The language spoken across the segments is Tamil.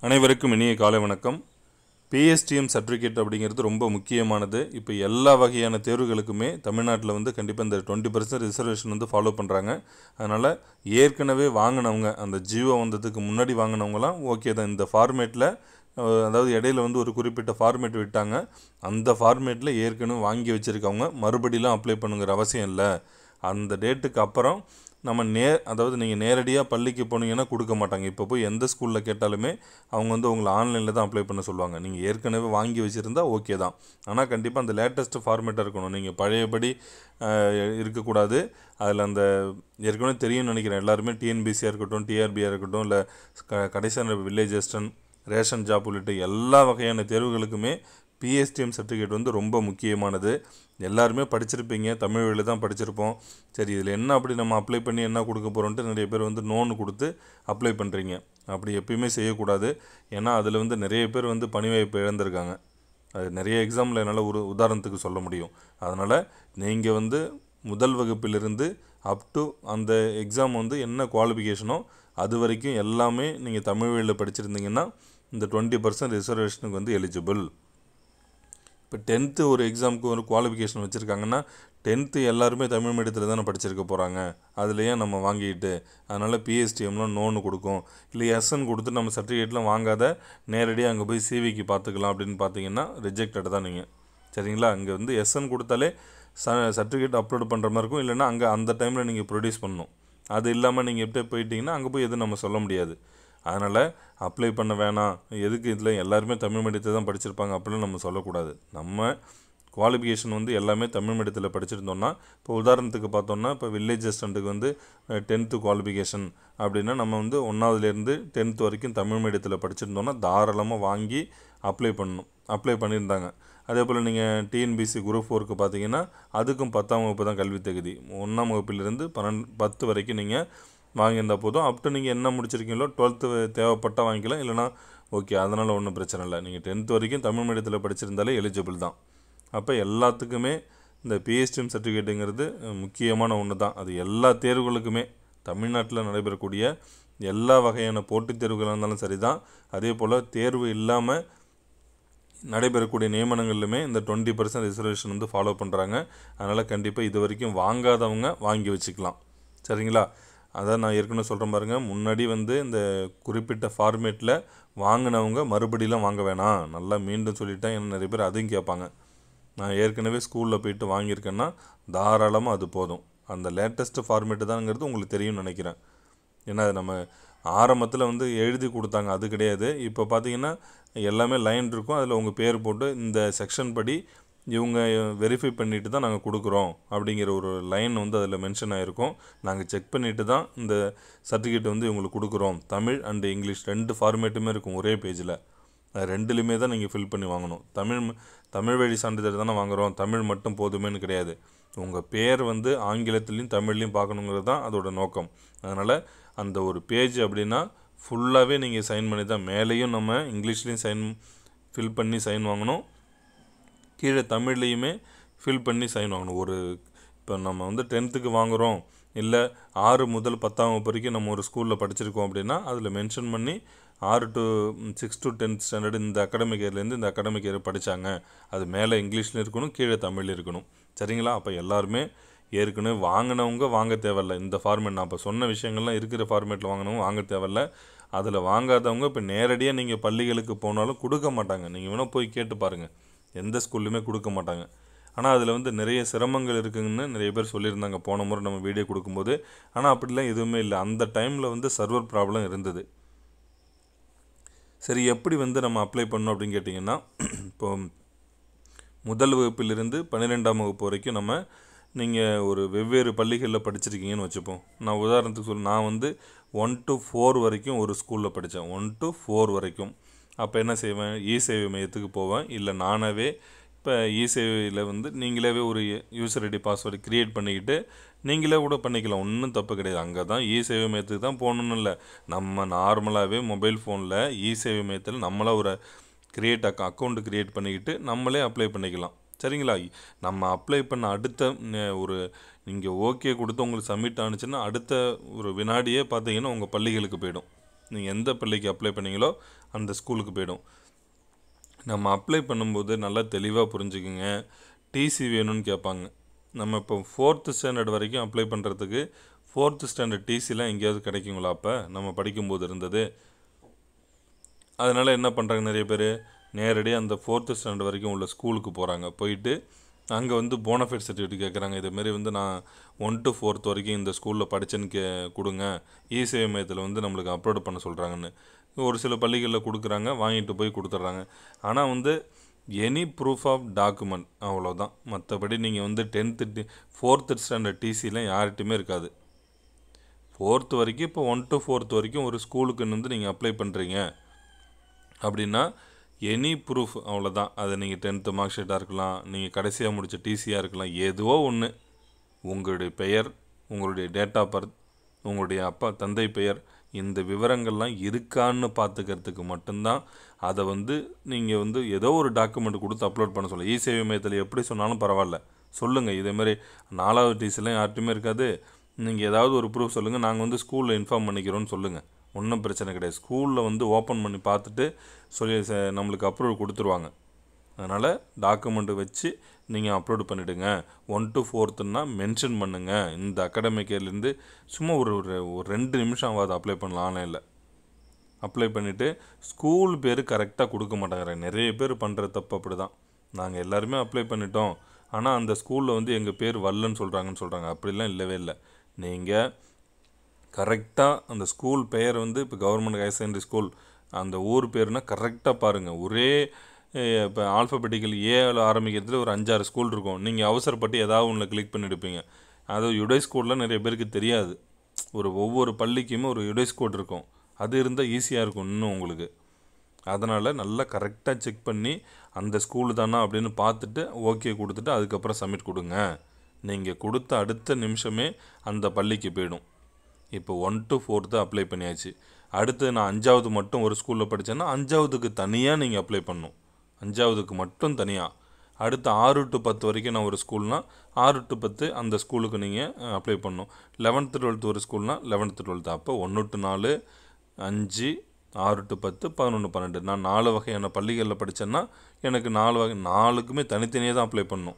அனைவருக்கும் இனிய காலை வணக்கம் பிஎஸ்டிஎம் சர்டிஃபிகேட் அப்படிங்கிறது ரொம்ப முக்கியமானது இப்போ எல்லா வகையான தேர்வுகளுக்குமே தமிழ்நாட்டில் வந்து கண்டிப்பாக இந்த டுவெண்ட்டி பர்சன்ட் ரிசர்வேஷன் வந்து ஃபாலோ பண்ணுறாங்க அதனால் ஏற்கனவே வாங்கினவங்க அந்த ஜியோ வந்ததுக்கு முன்னாடி வாங்கினவங்களாம் ஓகே தான் இந்த ஃபார்மேட்டில் அதாவது இடையில வந்து ஒரு குறிப்பிட்ட ஃபார்மேட் விட்டாங்க அந்த ஃபார்மேட்டில் ஏற்கனவே வாங்கி வச்சுருக்கவங்க மறுபடியெலாம் அப்ளை பண்ணுங்கிற அவசியம் இல்லை அந்த டேட்டுக்கு அப்புறம் நம்ம நே அதாவது நீங்கள் நேரடியாக பள்ளிக்கு போனீங்கன்னா கொடுக்க மாட்டாங்க இப்போ போய் எந்த ஸ்கூலில் கேட்டாலுமே அவங்க வந்து உங்களை ஆன்லைனில் தான் அப்ளை பண்ண சொல்லுவாங்க நீங்கள் ஏற்கனவே வாங்கி வச்சுருந்தா ஓகே தான் ஆனால் கண்டிப்பாக அந்த லேட்டஸ்ட் ஃபார்மேட்டாக இருக்கணும் நீங்கள் பழையபடி அஹ், இருக்கக்கூடாது அதில் அந்த ஏற்கனவே தெரியும்னு நினைக்கிறேன் எல்லாருமே டிஎன்பிசியாக இருக்கட்டும் டிஆர்பியாக இருக்கட்டும் இல்லை க கடைசியான வில்லேஜ் அசிஸ்டன்ட் ரேஷன் ஜாப் உள்ளிட்ட எல்லா வகையான தேர்வுகளுக்குமே பிஎஸ்டிஎம் சர்டிஃபிகேட் வந்து ரொம்ப முக்கியமானது எல்லாருமே படிச்சிருப்பீங்க தமிழ் வழியில் தான் படிச்சிருப்போம் சரி இதில் என்ன அப்படி நம்ம அப்ளை பண்ணி என்ன கொடுக்க போகிறோன்ட்டு நிறைய பேர் வந்து நோன்னு கொடுத்து அப்ளை பண்ணுறீங்க அப்படி எப்பயுமே செய்யக்கூடாது ஏன்னா அதில் வந்து நிறைய பேர் வந்து பணி வாய்ப்பு இழந்திருக்காங்க அது நிறைய எக்ஸாமில் என்னால் ஒரு உதாரணத்துக்கு சொல்ல முடியும் அதனால் நீங்கள் வந்து முதல் வகுப்பிலிருந்து அப் டு அந்த எக்ஸாம் வந்து என்ன குவாலிஃபிகேஷனோ அது வரைக்கும் எல்லாமே நீங்கள் தமிழ் வழியில் படிச்சிருந்தீங்கன்னா இந்த டுவெண்ட்டி பர்சன்ட் ரிசர்வேஷனுக்கு வந்து எலிஜிபிள் இப்போ டென்த்து ஒரு எக்ஸாமுக்கு ஒரு குவாலிஃபிகேஷன் வச்சுருக்காங்கன்னா டென்த்து எல்லாருமே தமிழ் மீடியத்தில் தானே படிச்சிருக்க போகிறாங்க அதுலேயே நம்ம வாங்கிட்டு அதனால் பிஎஸ்டிஎம்லாம் நோன்னு கொடுக்கும் இல்லை எஸ்என் கொடுத்து நம்ம சர்டிஃபிகேட்லாம் வாங்காத நேரடியாக அங்கே போய் சிவிக்கு பார்த்துக்கலாம் அப்படின்னு பார்த்தீங்கன்னா ரிஜெக்டட் தான் நீங்கள் சரிங்களா அங்கே வந்து எஸ்என் கொடுத்தாலே ச சர்டிஃபிகேட் அப்லோட் பண்ணுற மாதிரி இருக்கும் இல்லைன்னா அங்கே அந்த டைமில் நீங்கள் ப்ரொடியூஸ் பண்ணணும் அது இல்லாமல் நீங்கள் எப்படி போயிட்டீங்கன்னா அங்கே போய் எதுவும் நம்ம சொல்ல முடியாது அதனால் அப்ளை பண்ண வேணாம் எதுக்கு இதில் எல்லாருமே தமிழ் மீடியத்தை தான் படிச்சிருப்பாங்க அப்படின்னு நம்ம சொல்லக்கூடாது நம்ம குவாலிஃபிகேஷன் வந்து எல்லாமே தமிழ் மீடியத்தில் படிச்சிருந்தோம்னா இப்போ உதாரணத்துக்கு பார்த்தோம்னா இப்போ வில்லேஜ் அசிஸ்டண்ட்டுக்கு வந்து டென்த்து குவாலிஃபிகேஷன் அப்படின்னா நம்ம வந்து ஒன்றாவதுலேருந்து டென்த் வரைக்கும் தமிழ் மீடியத்தில் படிச்சிருந்தோம்னா தாராளமாக வாங்கி அப்ளை பண்ணணும் அப்ளை பண்ணியிருந்தாங்க அதே போல் நீங்கள் டிஎன்பிசி குரூப் ஃபோருக்கு பார்த்தீங்கன்னா அதுக்கும் பத்தாம் வகுப்பு தான் கல்வி தகுதி ஒன்றாம் வகுப்பிலிருந்து பன்னெண்டு பத்து வரைக்கும் நீங்கள் வாங்கியிருந்தால் போதும் அப்டு நீங்கள் என்ன முடிச்சிருக்கீங்களோ டுவெல்த்து தேவைப்பட்டால் வாங்கிக்கலாம் இல்லைனா ஓகே அதனால் ஒன்றும் பிரச்சனை இல்லை நீங்கள் டென்த் வரைக்கும் தமிழ் மீடியத்தில் படிச்சிருந்தாலே எலிஜிபிள் தான் அப்போ எல்லாத்துக்குமே இந்த பிஎஸ்டிஎம் சர்டிஃபிகேட்டுங்கிறது அஹ், முக்கியமான ஒன்று தான் அது எல்லா தேர்வுகளுக்குமே தமிழ்நாட்டில் நடைபெறக்கூடிய எல்லா வகையான போட்டித் தேர்வுகளாக இருந்தாலும் சரி தான் அதே போல் தேர்வு இல்லாமல் நடைபெறக்கூடிய நியமனங்கள்லுமே இந்த டுவெண்ட்டி பர்சன்ட் ரிசர்வேஷன் வந்து ஃபாலோ பண்ணுறாங்க அதனால் கண்டிப்பாக இது வரைக்கும் வாங்காதவங்க வாங்கி வச்சுக்கலாம் சரிங்களா அதான் நான் ஏற்கனவே சொல்கிறேன் பாருங்க முன்னாடி வந்து இந்த குறிப்பிட்ட ஃபார்மேட்டில் வாங்கினவங்க மறுபடியெலாம் வாங்க வேணாம் நல்லா மீண்டும் சொல்லிட்டேன் ஏன்னா நிறைய பேர் அதையும் கேட்பாங்க நான் ஏற்கனவே ஸ்கூலில் போயிட்டு வாங்கியிருக்கேன்னா தாராளமாக அது போதும் அந்த லேட்டஸ்ட் ஃபார்மேட்டு தான்ங்கிறது உங்களுக்கு தெரியும்னு நினைக்கிறேன் ஏன்னா அது நம்ம ஆரம்பத்தில் வந்து எழுதி கொடுத்தாங்க அது கிடையாது இப்போ பார்த்தீங்கன்னா எல்லாமே லைன் இருக்கும் அதில் உங்கள் பேர் போட்டு இந்த செக்ஷன் படி இவங்க வெரிஃபை பண்ணிட்டு தான் நாங்கள் கொடுக்குறோம் அப்படிங்கிற ஒரு லைன் வந்து அதில் மென்ஷன் ஆகிருக்கும் நாங்கள் செக் பண்ணிட்டு தான் இந்த சர்டிஃபிகேட் வந்து இவங்களுக்கு கொடுக்குறோம் தமிழ் அண்டு இங்கிலீஷ் ரெண்டு ஃபார்மேட்டுமே இருக்கும் ஒரே பேஜில் அது ரெண்டுலையுமே தான் நீங்கள் ஃபில் பண்ணி வாங்கணும் தமிழ் ம- தமிழ் வழி சான்றிதழ் தானே வாங்குகிறோம் தமிழ் மட்டும் போதுமேன்னு கிடையாது உங்கள் பேர் வந்து ஆங்கிலத்துலேயும் தமிழ்லையும் பார்க்கணுங்கிறது தான் அதோட நோக்கம் அதனால் அந்த ஒரு பேஜ் அப்படின்னா ஃபுல்லாகவே நீங்கள் சைன் பண்ணி தான் மேலேயும் நம்ம இங்கிலீஷ்லேயும் சைன் ஃபில் பண்ணி சைன் வாங்கணும் கீழே தமிழ்லேயுமே ஃபில் பண்ணி சைன் வாங்கணும் ஒரு இப்போ நம்ம வந்து டென்த்துக்கு வாங்குகிறோம் இல்லை ஆறு முதல் பத்தாம் வகுப்பு வரைக்கும் நம்ம ஒரு ஸ்கூலில் படிச்சிருக்கோம் அப்படின்னா அதில் மென்ஷன் பண்ணி ஆறு to six to tenth standard இந்த அகாடமிக் இயர்லேருந்து இந்த அகாடமிக் இயர் படித்தாங்க அது மேலே இங்கிலீஷில் இருக்கணும் கீழே தமிழ்ல இருக்கணும் சரிங்களா அப்போ எல்லாருமே ஏற்கனவே வாங்கினவங்க வாங்க தேவையில்ல இந்த ஃபார்மேட் நான் இப்போ சொன்ன விஷயங்கள்லாம் இருக்கிற ஃபார்மேட்டில் வாங்கினவங்க வாங்க தேவையில்ல அதில் வாங்காதவங்க இப்போ நேரடியாக நீங்கள் பள்ளிகளுக்கு போனாலும் கொடுக்க மாட்டாங்க நீங்கள் வேணால் போய் கேட்டு பாருங்கள் எந்த ஸ்கூல்லையுமே கொடுக்க மாட்டாங்க ஆனால் அதில் வந்து நிறைய சிரமங்கள் இருக்குங்கன்னு நிறைய பேர் சொல்லியிருந்தாங்க போன முறை நம்ம வீடியோ கொடுக்கும்போது ஆனால் அப்படிலாம் எதுவுமே இல்லை அந்த டைமில் வந்து சர்வர் ப்ராப்ளம் இருந்தது சரி எப்படி வந்து நம்ம அப்ளை பண்ணோம் அப்படின்னு கேட்டிங்கன்னா இப்போ முதல் வகுப்பிலிருந்து பன்னிரெண்டாம் வகுப்பு வரைக்கும் நம்ம நீங்கள் ஒரு வெவ்வேறு பள்ளிகளில் படிச்சிருக்கீங்கன்னு வச்சுப்போம் நான் உதாரணத்துக்கு சொல்ல நான் வந்து ஒன் டு ஃபோர் வரைக்கும் ஒரு ஸ்கூலில் படித்தேன் ஒன் டு ஃபோர் வரைக்கும் அப்போ என்ன செய்வேன் இ சேவை மையத்துக்கு போவேன் இல்லை நானாகவே இப்போ இ சேவையில் வந்து நீங்களே ஒரு யூசர் ஐடி பாஸ்வேர்டு க்ரியேட் பண்ணிக்கிட்டு நீங்களே கூட பண்ணிக்கலாம் ஒன்றும் தப்பு கிடையாது அங்கே தான் இ சேவை மையத்துக்கு தான் போகணுன்னு இல்லை நம்ம நார்மலாகவே மொபைல் ஃபோனில் இ சேவை மையத்தில் நம்மளாக ஒரு கிரியேட் அக்க அக்கௌண்ட் கிரியேட் பண்ணிக்கிட்டு நம்மளே அப்ளை பண்ணிக்கலாம் சரிங்களா நம்ம அப்ளை பண்ண அடுத்த ந- ஒரு நீங்கள் ஓகே கொடுத்து உங்களுக்கு சப்மிட் ஆனுச்சுன்னா அடுத்த ஒரு வினாடியே பார்த்தீங்கன்னா உங்கள் பள்ளிகளுக்கு போயிடும் நீங்கள் எந்த பள்ளிக்கு அப்ளை பண்ணீங்களோ அந்த ஸ்கூலுக்கு போயிடும் நம்ம அப்ளை பண்ணும்போது நல்லா தெளிவாக புரிஞ்சுக்குங்க டிசி வேணும்னு கேட்பாங்க நம்ம இப்போ ஃபோர்த்து ஸ்டாண்டர்ட் வரைக்கும் அப்ளை பண்ணுறதுக்கு ஃபோர்த்து ஸ்டாண்டர்ட் டிசிலாம் எங்கேயாவது கிடைக்குங்களா அப்போ நம்ம படிக்கும்போது இருந்தது அதனால் என்ன பண்ணுறாங்க நிறைய பேர் நேரடியாக அந்த ஃபோர்த்து ஸ்டாண்டர்ட் வரைக்கும் உள்ள ஸ்கூலுக்கு போகிறாங்க போயிட்டு அங்கே வந்து போனஃபைட் சர்டிஃபிகேட் கேட்குறாங்க இதேமாரி வந்து நான் ஒன் டு ஃபோர்த் வரைக்கும் இந்த ஸ்கூலில் படித்தேன்னு கே கொடுங்க இசேவை மையத்தில் வந்து நம்மளுக்கு அப்லோட் பண்ண சொல்கிறாங்கன்னு ஒரு சில பள்ளிகளில் கொடுக்குறாங்க வாங்கிட்டு போய் கொடுத்துட்றாங்க ஆனால் வந்து எனி ப்ரூஃப் ஆஃப் டாக்குமெண்ட் அவ்வளோதான் மற்றபடி நீங்கள் வந்து டென்த்து ஃபோர்த்து ஸ்டாண்டர்ட் டிசிலாம் யார்கிட்டையுமே இருக்காது ஃபோர்த்து வரைக்கும் இப்போ ஒன் டு ஃபோர்த் வரைக்கும் ஒரு ஸ்கூலுக்கு வந்து நீங்கள் அப்ளை பண்ணுறீங்க அப்படின்னா எனி ப்ரூஃப் அவ்வளோதான் அது நீங்கள் டென்த்து மார்க் ஷீட்டாக இருக்கலாம் நீங்கள் கடைசியாக முடித்த டிசியாக இருக்கலாம் ஏதோ ஒன்று உங்களுடைய பெயர் உங்களுடைய டேட் ஆஃப் பர்த் உங்களுடைய அப்பா தந்தை பெயர் இந்த விவரங்கள்லாம் இருக்கான்னு பார்த்துக்கிறதுக்கு மட்டும்தான் அதை வந்து நீங்கள் வந்து ஏதோ ஒரு டாக்குமெண்ட் கொடுத்து அப்லோட் பண்ண சொல்ல இ சேவை மையத்தில் எப்படி சொன்னாலும் பரவாயில்ல சொல்லுங்கள் இதேமாரி நாலாவது டிசிலாம் யார்ட்டையுமே இருக்காது நீங்கள் ஏதாவது ஒரு ப்ரூஃப் சொல்லுங்கள் நாங்கள் வந்து ஸ்கூலில் இன்ஃபார்ம் பண்ணிக்கிறோன்னு சொல்லுங்கள் ஒன்றும் பிரச்சனை கிடையாது ஸ்கூலில் வந்து ஓப்பன் பண்ணி பார்த்துட்டு சொல்லி ச- நம்மளுக்கு அப்ரூவல் கொடுத்துருவாங்க அதனால் டாக்குமெண்ட்டு வச்சு நீங்கள் அப்லோட் பண்ணிவிடுங்க ஒன் டு ஃபோர்த்துன்னா மென்ஷன் பண்ணுங்கள் இந்த அகாடமிக் இயர்லேருந்து சும்மா ஒரு ஒரு ஒரு ரெண்டு நிமிஷம் ஆகாது அப்ளை பண்ணலாம் ஆன்லைனில் அப்ளை பண்ணிவிட்டு ஸ்கூல் பேர் கரெக்டாக கொடுக்க மாட்டேங்கிறாங்க நிறைய பேர் பண்ணுற தப்பு அப்படி தான் நாங்கள் எல்லாருமே அப்ளை பண்ணிட்டோம் ஆனால் அந்த ஸ்கூலில் வந்து எங்கள் பேர் வரலன்னு சொல்கிறாங்கன்னு சொல்கிறாங்க அப்படிலாம் இல்லவே இல்லை நீங்கள் கரெக்டாக அந்த ஸ்கூல் பெயர் வந்து இப்போ கவர்மெண்ட் ஹையர் செகண்டரி ஸ்கூல் அந்த ஊர் பேர்னா கரெக்டாக பாருங்கள் ஒரே இப்போ ஆல்ஃபபெட்டிக்கல் ஏல ஆரம்பிக்கிறதுல ஒரு அஞ்சாறு ஸ்கூல் இருக்கும் நீங்கள் அவசரப்பட்டு ஏதாவது ஒன்றில் கிளிக் பண்ணிடுப்பீங்க அது யுடைஸ் கோடில் நிறைய பேருக்கு தெரியாது ஒரு ஒவ்வொரு பள்ளிக்குமே ஒரு யுடைஸ் கோட் இருக்கும் அது இருந்தால் ஈஸியாக இருக்கும் இன்னும் உங்களுக்கு அதனால் நல்லா கரெக்டாக செக் பண்ணி அந்த ஸ்கூலு தானா அப்படின்னு பார்த்துட்டு ஓகே கொடுத்துட்டு அதுக்கப்புறம் சப்மிட் கொடுங்க நீங்கள் கொடுத்த அடுத்த நிமிஷமே அந்த பள்ளிக்கு போயிடும் இப்போ ஒன் டு ஃபோர்த்து அப்ளை பண்ணியாச்சு அடுத்து நான் அஞ்சாவது மட்டும் ஒரு ஸ்கூலில் படித்தேன்னா அஞ்சாவதுக்கு தனியாக நீங்கள் அப்ளை பண்ணணும் அஞ்சாவதுக்கு மட்டும் தனியாக அடுத்து ஆறு டு பத்து வரைக்கும் நான் ஒரு ஸ்கூல்னால் ஆறு டு பத்து அந்த ஸ்கூலுக்கு நீங்கள் அப்ளை பண்ணணும் லெவன்த்து டுவெல்த்து ஒரு ஸ்கூல்னால் லெவன்த்து டுவெல்த்து அப்போ ஒன்று டு நாலு அஞ்சு ஆறு டு பத்து பதினொன்று பன்னெண்டு நான் நாலு வகையான பள்ளிகளில் படித்தேன்னா எனக்கு நாலு வகை நாலுக்குமே தனித்தனியாக தான் அப்ளை பண்ணணும்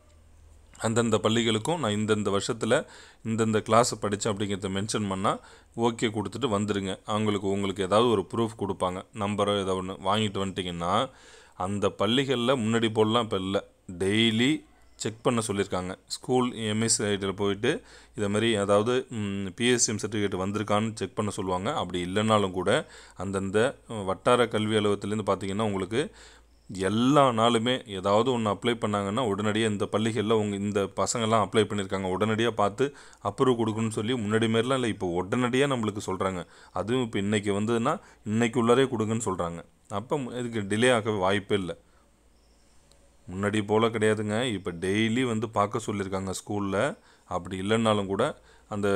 அந்தந்த பள்ளிகளுக்கும் நான் இந்தந்த வருஷத்தில் இந்தந்த கிளாஸ் படித்தேன் அப்படிங்கிறத மென்ஷன் பண்ணால் ஓகே கொடுத்துட்டு வந்துடுங்க அவங்களுக்கு உங்களுக்கு ஏதாவது ஒரு ப்ரூஃப் கொடுப்பாங்க நம்பரோ ஏதோ ஒன்று வாங்கிட்டு வந்துட்டிங்கன்னா அந்த பள்ளிகளில் முன்னாடி போடலாம் இப்போ இல்லை டெய்லி செக் பண்ண சொல்லியிருக்காங்க ஸ்கூல் எம்எஸ் ஐடியில் போயிட்டு இதை மாதிரி அதாவது பிஎஸ்சிஎம் சர்டிஃபிகேட் வந்திருக்கான்னு செக் பண்ண சொல்லுவாங்க அப்படி இல்லைனாலும் கூட அந்தந்த வட்டார கல்வி அலுவலகத்துலேருந்து பார்த்தீங்கன்னா உங்களுக்கு எல்லா நாளுமே ஏதாவது ஒன்று அப்ளை பண்ணாங்கன்னா உடனடியாக இந்த பள்ளிகளில் உங்கள் இந்த பசங்கள்லாம் அப்ளை பண்ணியிருக்காங்க உடனடியாக பார்த்து அப்ரூவ் கொடுக்கணும்னு சொல்லி முன்னாடி மாரிலாம் இல்லை இப்போ உடனடியாக நம்மளுக்கு சொல்கிறாங்க அதுவும் இப்போ இன்றைக்கி வந்ததுன்னா இன்னைக்கு உள்ளரே கொடுங்கன்னு சொல்கிறாங்க அப்போ இதுக்கு டிலே ஆக வாய்ப்பே இல்லை முன்னாடி போல் கிடையாதுங்க இப்போ டெய்லி வந்து பார்க்க சொல்லியிருக்காங்க ஸ்கூலில் அப்படி இல்லைன்னாலும் கூட அந்த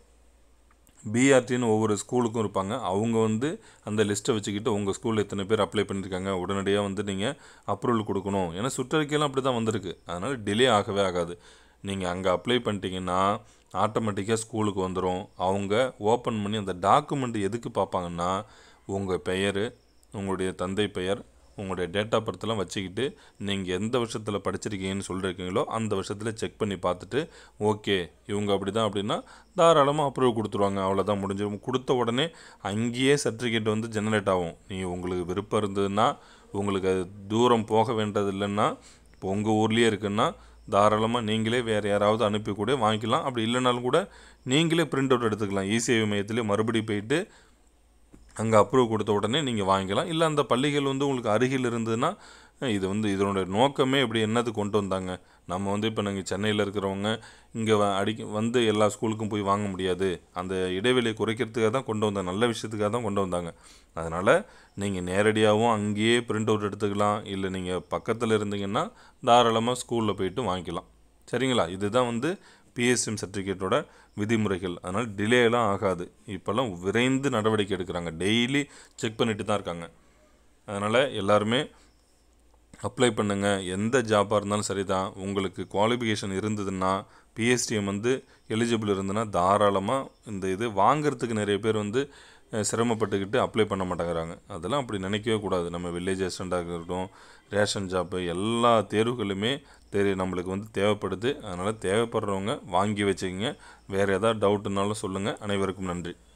பிஆர்டின்னு ஒவ்வொரு ஸ்கூலுக்கும் இருப்பாங்க அவங்க வந்து அந்த லிஸ்ட்டை வச்சுக்கிட்டு உங்கள் ஸ்கூலில் எத்தனை பேர் அப்ளை பண்ணியிருக்காங்க உடனடியாக வந்து நீங்கள் அப்ரூவல் கொடுக்கணும் ஏன்னா சுற்றறிக்கையெல்லாம் அப்படி தான் வந்திருக்கு அதனால் டிலே ஆகவே ஆகாது நீங்கள் அங்கே அப்ளை பண்ணிட்டீங்கன்னா ஆட்டோமேட்டிக்காக ஸ்கூலுக்கு வந்துடும் அவங்க ஓப்பன் பண்ணி அந்த டாக்குமெண்ட் எதுக்கு பார்ப்பாங்கன்னா உங்கள் பெயர் உங்களுடைய தந்தை பெயர் உங்களுடைய டேட் ஆஃப் பர்த்லாம் வச்சுக்கிட்டு நீங்கள் எந்த வருஷத்தில் படிச்சிருக்கீங்கன்னு சொல்லியிருக்கீங்களோ அந்த வருஷத்தில் செக் பண்ணி பார்த்துட்டு ஓகே இவங்க அப்படி தான் அப்படின்னா தாராளமாக அப்ரூவ் கொடுத்துருவாங்க அவ்வளோதான் முடிஞ்சிடும் கொடுத்த உடனே அங்கேயே சர்டிஃபிகேட் வந்து ஜெனரேட் ஆகும் நீ உங்களுக்கு விருப்பம் இருந்ததுன்னா உங்களுக்கு அது தூரம் போக வேண்டது இல்லைன்னா இப்போ உங்கள் ஊர்லேயே இருக்குன்னா தாராளமாக நீங்களே வேறு யாராவது அனுப்பி கூட வாங்கிக்கலாம் அப்படி இல்லைனாலும் கூட நீங்களே பிரிண்ட் அவுட் எடுத்துக்கலாம் இசேவை மையத்திலே மறுபடியும் போயிட்டு அங்கே அப்ரூவ் கொடுத்த உடனே நீங்கள் வாங்கிக்கலாம் இல்லை அந்த பள்ளிகள் வந்து உங்களுக்கு அருகில் இருந்ததுன்னா இது வந்து இதனுடைய நோக்கமே இப்படி என்னது கொண்டு வந்தாங்க நம்ம வந்து இப்போ நாங்கள் சென்னையில் இருக்கிறவங்க இங்கே அடிக்க வந்து எல்லா ஸ்கூலுக்கும் போய் வாங்க முடியாது அந்த இடைவெளியை குறைக்கிறதுக்காக தான் கொண்டு வந்தாங்க நல்ல விஷயத்துக்காக தான் கொண்டு வந்தாங்க அதனால் நீங்கள் நேரடியாகவும் அங்கேயே பிரிண்ட் அவுட் எடுத்துக்கலாம் இல்லை நீங்கள் பக்கத்தில் இருந்தீங்கன்னா தாராளமாக ஸ்கூலில் போயிட்டு வாங்கிக்கலாம் சரிங்களா இதுதான் வந்து பிஎஸ்எம் சர்டிஃபிகேட்டோட விதிமுறைகள் அதனால் டிலேலாம் ஆகாது இப்போல்லாம் விரைந்து நடவடிக்கை எடுக்கிறாங்க டெய்லி செக் பண்ணிட்டு தான் இருக்காங்க அதனால் எல்லாருமே அப்ளை பண்ணுங்கள் எந்த ஜாப்பாக இருந்தாலும் சரி தான் உங்களுக்கு குவாலிஃபிகேஷன் இருந்ததுன்னா பிஎஸ்டிஎம் வந்து எலிஜிபிள் இருந்ததுன்னா தாராளமாக இந்த இது வாங்குறதுக்கு நிறைய பேர் வந்து அஹ், சிரமப்பட்டுக்கிட்டு அப்ளை பண்ண மாட்டேங்கிறாங்க அதெல்லாம் அப்படி நினைக்கவே கூடாது நம்ம வில்லேஜ் அசிஸ்டண்ட்டாக இருக்கட்டும் ரேஷன் ஜாப்பு எல்லா தேர்வுகளுமே தெரி நம்மளுக்கு வந்து தேவைப்படுது அதனால் தேவைப்படுறவங்க வாங்கி வச்சுக்கோங்க வேறு ஏதாவது டவுட்டுனாலும் சொல்லுங்கள் அனைவருக்கும் நன்றி